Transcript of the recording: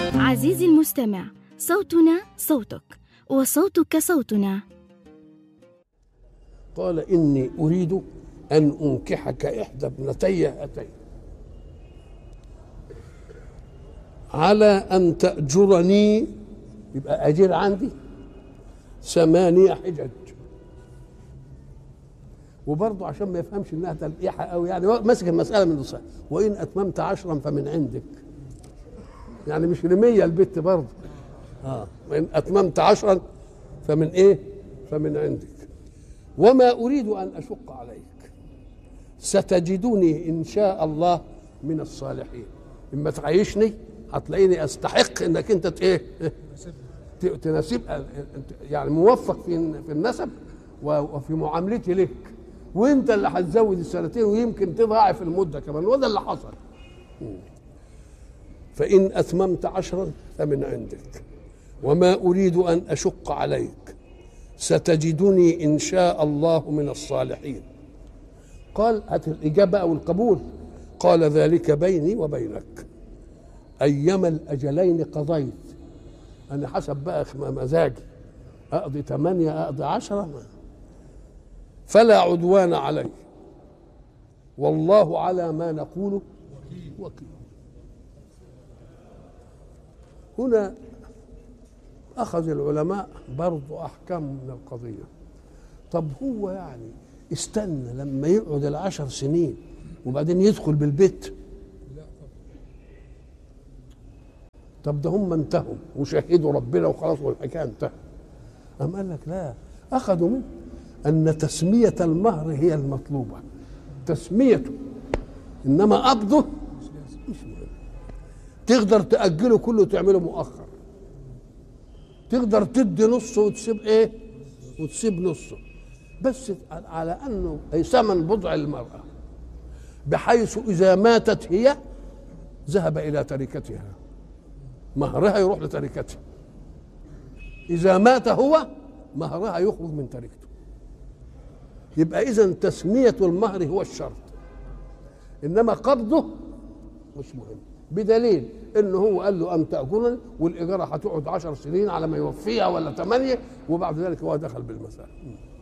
عزيزي المستمع صوتنا صوتك وصوتك صوتنا قال إني أريد أن أنكحك إحدى ابنتي هاتين على أن تأجرني يبقى أجير عندي ثمانية حجج وبرضه عشان ما يفهمش انها تلقيحه قوي يعني هو ماسك المساله من الصحيح وان اتممت عشرا فمن عندك يعني مش رميه البت برضه اه وان اتممت عشرا فمن ايه فمن عندك وما اريد ان اشق عليك ستجدني ان شاء الله من الصالحين اما تعيشني هتلاقيني استحق انك انت ت- ايه ت- تناسب يعني موفق في في النسب و- وفي معاملتي لك وانت اللي هتزود السنتين ويمكن تضاعف المده كمان وده اللي حصل فان اتممت عشرا فمن عندك وما اريد ان اشق عليك ستجدني ان شاء الله من الصالحين قال هات الاجابه او القبول قال ذلك بيني وبينك ايما الاجلين قضيت انا حسب بقى مزاجي اقضي ثمانيه اقضي عشره فلا عدوان علي والله على ما نقول وكيل هنا أخذ العلماء برضو أحكام من القضية طب هو يعني استنى لما يقعد العشر سنين وبعدين يدخل بالبيت طب ده هم انتهوا وشهدوا ربنا وخلاص والحكايه انتهت أم قال لك لا أخذوا منه أن تسمية المهر هي المطلوبة تسميته إنما قبضه مش مهم تقدر تأجله كله وتعمله مؤخر تقدر تدي نصه وتسيب ايه وتسيب نصه بس على انه ثمن بضع المراه بحيث اذا ماتت هي ذهب الى تركتها مهرها يروح لتركتها اذا مات هو مهرها يخرج من تركته يبقى اذا تسميه المهر هو الشرط انما قبضه مش مهم بدليل ان هو قال له ان تاجرني والاجاره هتقعد عشر سنين على ما يوفيها ولا ثمانيه وبعد ذلك هو دخل بالمساله